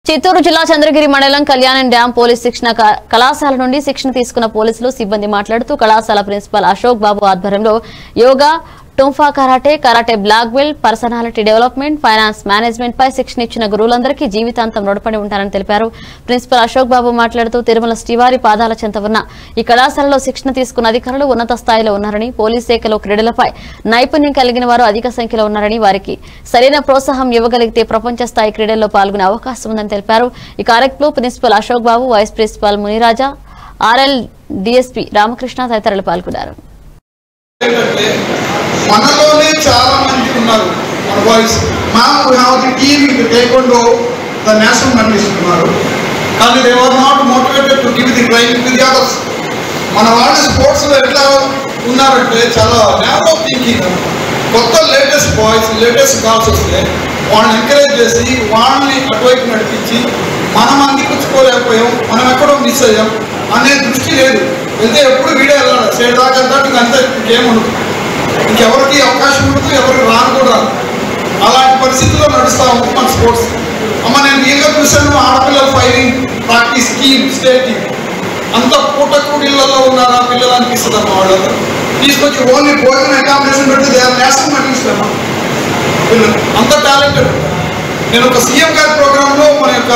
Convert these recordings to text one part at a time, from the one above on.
చిత్తూరు జిల్లా చంద్రగిరి మండలం కళ్యాణం డ్యాం పోలీస్ శిక్షణ క- కళాశాల నుండి శిక్షణ తీసుకున్న పోలీసులు సిబ్బంది మాట్లాడుతూ కళాశాల ప్రిన్సిపల్ అశోక్ బాబు ఆధ్వర్యంలో యోగా టుంఫా karate karate black belt personality development finance management పై శిక్షణ ఇచ్చిన గురువులందరికీ జీవితాంతం రుణపడి ఉంటారని తెలిపారు ప్రిన్సిపల్ అశోక్ బాబు మాట్లాడుతూ తిరుమల శ్రీవారి పాదాల చెంత ఉన్న ఈ కళాశాలలో శిక్షణ తీసుకున్న అధికారులు ఉన్నత స్థాయిలో ఉన్నారని పోలీస్ శాఖలో క్రీడలపై నైపుణ్యం కలిగిన వారు అధిక సంఖ్యలో ఉన్నారని వారికి సరైన ప్రోత్సాహం ఇవ్వగలిగితే ప్రపంచ స్థాయి క్రీడల్లో పాల్గొనే అవకాశం ఉందని తెలిపారు ఈ కార్యక్రమంలో principal Ashok Babu vice principal Muniraja RL DSP Ramakrishna తదితరులు పాల్గొన్నారు ఏంటంటే మనలోనే చాలా మంది ఉన్నారు మన boys ma'am we have the team in taekwondo the national medallist ఉన్నారు కానీ they are not motivated to give the training to the others మన వాళ్ళు స్పోర్ట్స్లో ఎట్లా ఉన్నారంటే చాలా నేరో థింకింగ్ కొత్త లేటెస్ట్ బాయ్స్ లేటెస్ట్ గర్ల్స్ వస్తే వాళ్ళని ఎంకరేజ్ చేసి వాళ్ళని అటువైపు నడిపించి మనం అందిపుచ్చుకోలేకపోయాం మనం ఎక్కడో మిస్ అయ్యాం అనే దృష్టి లేదు వెళ్తే ఎప్పుడు వీడే వెళ్ళాలి సైడ్ దాకా వెళ్తాడు ఇంక అంతే ఇంకేముండదు ఇంకెవరికి అవకాశం ఉండదు ఎవరికి రాను కూడా రాదు అలాంటి పరిస్థితుల్లో నడుస్తూ ఉంది మన స్పోర్ట్స్ అమ్మ నేను రియల్గా చూశాను ఆడపిల్లల firing practice team state team అంత పూటకూడిళ్ళలో ఉన్నారా పిల్లలు అనిపిస్తుంది అమ్మ వాళ్ళందరూ తీసుకొచ్చి ఓన్లీ భోజనం అకామిడేషన్ పెట్టి దే ఆర్ నేషనల్ మెడలిస్ట్ అమ్మా పిల్లలు అంత టాలెంటెడ్ నేను ఒక సీఎం గారి ప్రోగ్రాంలో మన యొక్క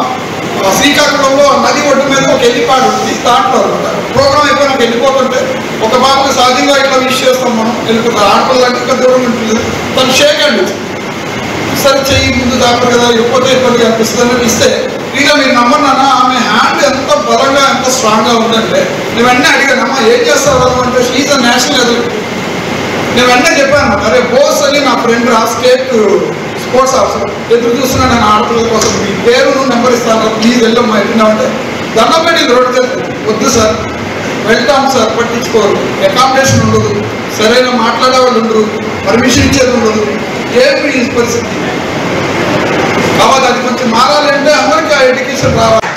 ఆ, శ్రీకాకుళంలో నది ఒడ్డు మీద ఒక హెలిపాడ్ ఉంది దాంట్లో అనమాట ప్రోగ్రామ్ అయిపోయినాక వెళ్ళిపోతుంటే ఒక బాబుకి సహజంగా ఇట్లా విష్ చేస్తాం మనం వెళ్ళిపోతాం ఆడపిల్లలంటే ఇంకా దూరం ఉంటుంది తను షేక్ అండి సరే చెయ్యి ముందు దాపరు కదా ఎప్పుడైతే ఇబ్బంది అనిపిస్తుంది అని ఇస్తే ఇలా మీరు నమ్మన్నానా ఆమె హ్యాండ్ ఎంత బలంగా ఎంత స్ట్రాంగ్గా ఉందంటే నేను వెంటనే అడిగాను అమ్మ ఏం చేస్తారు వాళ్ళు అంటే షీఈ్ అ నేషనల్ అథ్లెట్ నేను వెంటనే చెప్పాను అరే బోస్ అని నా ఫ్రెండ్ రా స్టేట్ స్పోర్ట్స్ ఆఫీసర్ ఎదురు చూస్తున్నా నేను ఆడపిల్లల కోసం మీ పేరు నెంబర్ ఇస్తాను ప్లీజ్ వెళ్ళమ్మా వెళ్ళినామంటే దండం పెట్టి రోడ్డు తెలియదు వద్దు సార్ వెళ్తాం సార్ పట్టించుకోరు అకామిడేషన్ ఉండదు సరైన మాట్లాడే వాళ్ళు ఉండరు పర్మిషన్ ఇచ్చేది ఉండదు ఏమి ఈ పరిస్థితి కాబట్టి అది కొంచెం మారాలంటే అందరికీ ఆ ఎడ్యుకేషన్ రావాలి